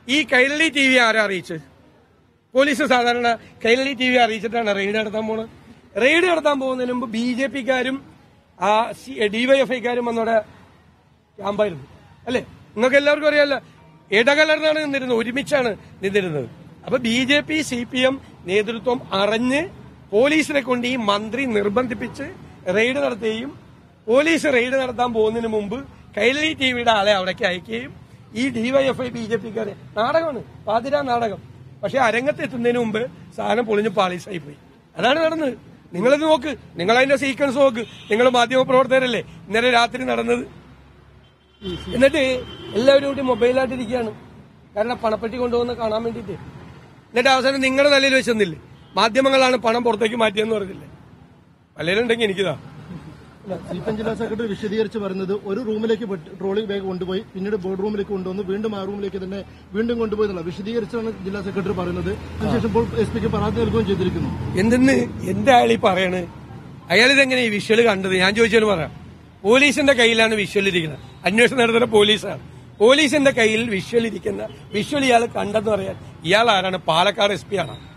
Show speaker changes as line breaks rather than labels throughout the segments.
ഈ Kairali T V ആരാ അറിയിച്ചത് പോലീസ് സാധാരണ കൈരളി ടി വി അറിയിച്ചിട്ടാണ് റെയ്ഡ് നടത്താൻ പോണത് റെയ്ഡ് നടത്താൻ പോകുന്നതിന് മുമ്പ് ബി ജെ പിക്കാരും ആ ഡിവൈഎഫ്ഐക്കാരും വന്നവിടെ ക്യാമ്പായിരുന്നു അല്ലേ നിങ്ങൾക്ക് എല്ലാവർക്കും അറിയാമല്ലോ ഇടകലർന്നാണ് നിന്നിരുന്നത് ഒരുമിച്ചാണ് നിന്നിരുന്നത് അപ്പൊ B J P C P M നേതൃത്വം അറിഞ്ഞ് പോലീസിനെ കൊണ്ട് ഈ മന്ത്രി നിർബന്ധിപ്പിച്ച് റെയ്ഡ് നടത്തുകയും പോലീസ് റെയ്ഡ് നടത്താൻ പോകുന്നതിന് മുമ്പ് കൈരളി ടി വിയുടെ ആളെ അവിടേക്ക് അയക്കുകയും ഈ ഡിവൈഎഫ്ഐ ബി ജെ പിക്കാരെ നാടകമാണ് പാതിരാ നാടകം പക്ഷെ അരങ്ങത്ത് എത്തുന്നതിന് മുമ്പ് സാധനം പൊളിഞ്ഞ് പാളീസായി പോയി അതാണ് നടന്നത് നിങ്ങളത് നോക്ക് നിങ്ങൾ അതിന്റെ സീക്വൻസ് നോക്ക് നിങ്ങൾ മാധ്യമ പ്രവർത്തകരല്ലേ ഇന്നലെ രാത്രി നടന്നത് എന്നിട്ട് എല്ലാവരും കൂടി മൊബൈലായിട്ടിരിക്കുകയാണ് കാരണം പണപ്പെട്ടി കൊണ്ടുവന്ന് കാണാൻ വേണ്ടിയിട്ട് എന്നിട്ട് അവസാനം നിങ്ങളുടെ തലയിൽ വെച്ചെന്നില്ലേ മാധ്യമങ്ങളാണ് പണം പുറത്തേക്ക് മാറ്റിയെന്ന് പറഞ്ഞില്ലേ പലരും ഉണ്ടെങ്കിൽ എനിക്കിതാ
സി പി എം ജില്ലാ സെക്രട്ടറി വിശദീകരിച്ച് പറയുന്നത് ഒരു റൂമിലേക്ക് ട്രോളിംഗ് ബാഗ് കൊണ്ടുപോയി പിന്നീട് ബോർഡ് റൂമിലേക്ക് കൊണ്ടുവന്നു വീണ്ടും ആ റൂമിലേക്ക് തന്നെ വീണ്ടും കൊണ്ടുപോയി എന്നുള്ള വിശദീകരിച്ചാണ് ജില്ലാ സെക്രട്ടറി പറയുന്നത് അതിനുശേഷം ഇപ്പോൾ എസ് പിക്ക് പരാതി നൽകുകയും ചെയ്തിരിക്കുന്നു
എന്തെന്ന് എന്താ അയാൾ ഈ പറയണ് അയാൾ ഇതെങ്ങനെ ഈ വിഷ്വൽ കണ്ടത് ഞാൻ ചോദിച്ചാലും പറയാം പോലീസിന്റെ കയ്യിലാണ് വിഷ്വൽ ഇരിക്കുന്നത് അന്വേഷണം നടത്തുന്ന പോലീസാണ് പോലീസിന്റെ കയ്യിൽ വിഷ്വൽ ഇരിക്കുന്ന വിഷ്വൽ ഇയാൾ കണ്ടെന്ന് പറയാൻ ഇയാൾ ആരാണ് പാലക്കാട് എസ് പി ആണ്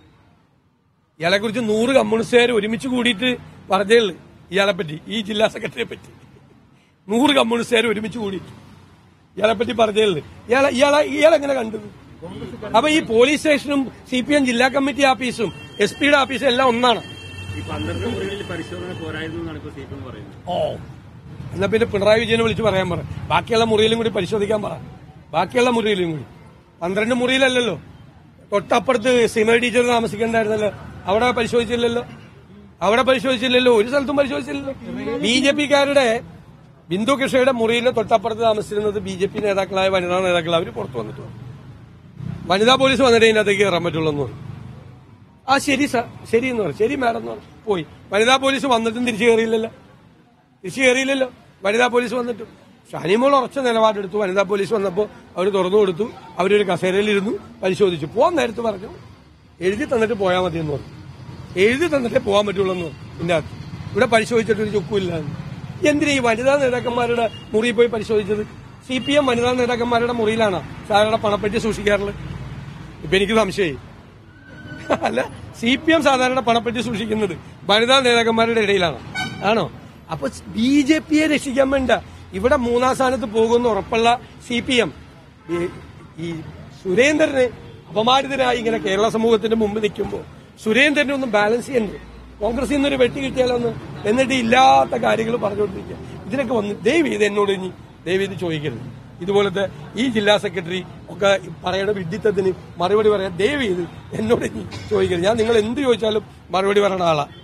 ഇയാളെ കുറിച്ച് നൂറ് കമ്മ്യൂണിസ്റ്റുകാർ ഒരുമിച്ച് കൂടിയിട്ട് പറഞ്ഞേ ഉള്ളൂ ഇയാളെ പറ്റി ഈ ജില്ലാ സെക്രട്ടറിയെ പറ്റി നൂറ് കമ്മ്യൂണിസ്റ്റുകാർ ഒരുമിച്ച് കൂടിയിട്ട് ഇയാളെ പറ്റി പറഞ്ഞേ ഉള്ളൂ ഇയാളെ ഇയാളെ ഇയാളെങ്ങനെ കണ്ടത് അപ്പൊ ഈ പോലീസ് സ്റ്റേഷനും സി പി എം ജില്ലാ കമ്മിറ്റി ഓഫീസും എസ് പിയുടെ ഓഫീസും എല്ലാം ഒന്നാണ്
ഈ പന്ത്രണ്ട് മുറികളിൽ പരിശോധന പോരായിരുന്നു എന്നാണ് ഇപ്പോൾ സി പി എം പറയുന്നത്
ഓ എന്നാ പിന്നെ പിണറായി വിജയനെ വിളിച്ച് പറയാൻ പറ ബാക്കിയുള്ള മുറിയിലും കൂടി പരിശോധിക്കാൻ പറ ബാക്കിയുള്ള മുറിയിലും കൂടി പന്ത്രണ്ട് മുറിയിലല്ലല്ലോ തൊട്ടപ്പുറത്ത് സിമ ടീച്ചർ താമസിക്കണ്ടായിരുന്നല്ലോ അവിടെ പരിശോധിച്ചില്ലല്ലോ അവിടെ പരിശോധിച്ചില്ലല്ലോ ഒരു സ്ഥലത്തും പരിശോധിച്ചില്ലല്ലോ ബി ജെ പിക്കാരുടെ ബിന്ദു കൃഷ്ണയുടെ മുറിയിലെ തൊട്ടപ്പുറത്ത് താമസിച്ചിരുന്നത് ബി ജെ പി നേതാക്കളായ വനിതാ നേതാക്കൾ അവർ പുറത്തു വന്നിട്ട് പറഞ്ഞു. വനിതാ പോലീസ് വന്നിട്ട് ഇതിനകത്തേക്ക് കയറാൻ പറ്റുള്ളൂ എന്ന് പറഞ്ഞു ആ ശരി സാർ ശരി എന്ന് പറഞ്ഞു ശരി മാഡം എന്ന് പറഞ്ഞു പോയി വനിതാ പോലീസ് വന്നിട്ടും തിരിച്ചു കയറിയില്ലല്ലോ തിരിച്ചു കയറിയില്ലല്ലോ വനിതാ പോലീസ് വന്നിട്ടും ഷാനിമോൾ ഉറച്ച നിലപാടെടുത്തു വനിതാ പോലീസ് വന്നപ്പോൾ അവർ തുറന്നു കൊടുത്തു അവരൊരു കസേരയിലിരുന്നു പരിശോധിച്ചു പോകാൻ നേരത്ത് പറഞ്ഞു എഴുതി തന്നിട്ട് പോയാൽ മതി എന്ന് പറഞ്ഞു എഴുതി തന്നിട്ടേ പോകാൻ പറ്റുള്ളൂ എന്ന് പറഞ്ഞു ഇതിന്റെ അകത്ത് ഇവിടെ പരിശോധിച്ചിട്ട് ഒരു ചുക്കുമില്ല എന്തിനാ ഈ വനിതാ നേതാക്കന്മാരുടെ മുറിയിൽ പോയി പരിശോധിച്ചത് സി പി എം വനിതാ നേതാക്കന്മാരുടെ മുറിയിലാണ് സാധാരണ പണപ്പെട്ടി സൂക്ഷിക്കാറുള്ളത് ഇപ്പൊ എനിക്ക് സംശയമായി അല്ല സി പി എം സാധാരണ പണപ്പെട്ടി സൂക്ഷിക്കുന്നത് വനിതാ നേതാക്കന്മാരുടെ ഇടയിലാണ് ആണോ അപ്പൊ ബി ജെ പിയെ രക്ഷിക്കാൻ വേണ്ട ഇവിടെ മൂന്നാം സ്ഥാനത്ത് പോകുമെന്ന് ഉറപ്പുള്ള സി പി എം ഈ സുരേന്ദ്രന് അപമാനിതനായി ഇങ്ങനെ കേരള സമൂഹത്തിന്റെ മുമ്പ് നിൽക്കുമ്പോൾ സുരേന്ദ്രനെ ഒന്ന് ബാലൻസ് ചെയ്യണ്ടേ കോൺഗ്രസിൽ നിന്നൊരു വെട്ടി കിട്ടിയാലോ ഒന്ന് എന്നിട്ട് ഇല്ലാത്ത കാര്യങ്ങൾ പറഞ്ഞുകൊണ്ടിരിക്കുക ഇതിനൊക്കെ വന്ന് ദയവ് ഇത് എന്നോട് ഇനി ദയവ് ഇത് ചോദിക്കരുത് ഇതുപോലത്തെ ഈ ജില്ലാ സെക്രട്ടറി ഒക്കെ പറയണ വിഡിത്തത്തിന് മറുപടി പറയാൻ ദയവ് ചെയ്ത് എന്നോട് ഇനി ചോദിക്കരുത് ഞാൻ നിങ്ങൾ എന്ത് ചോദിച്ചാലും മറുപടി പറയണ ആളാ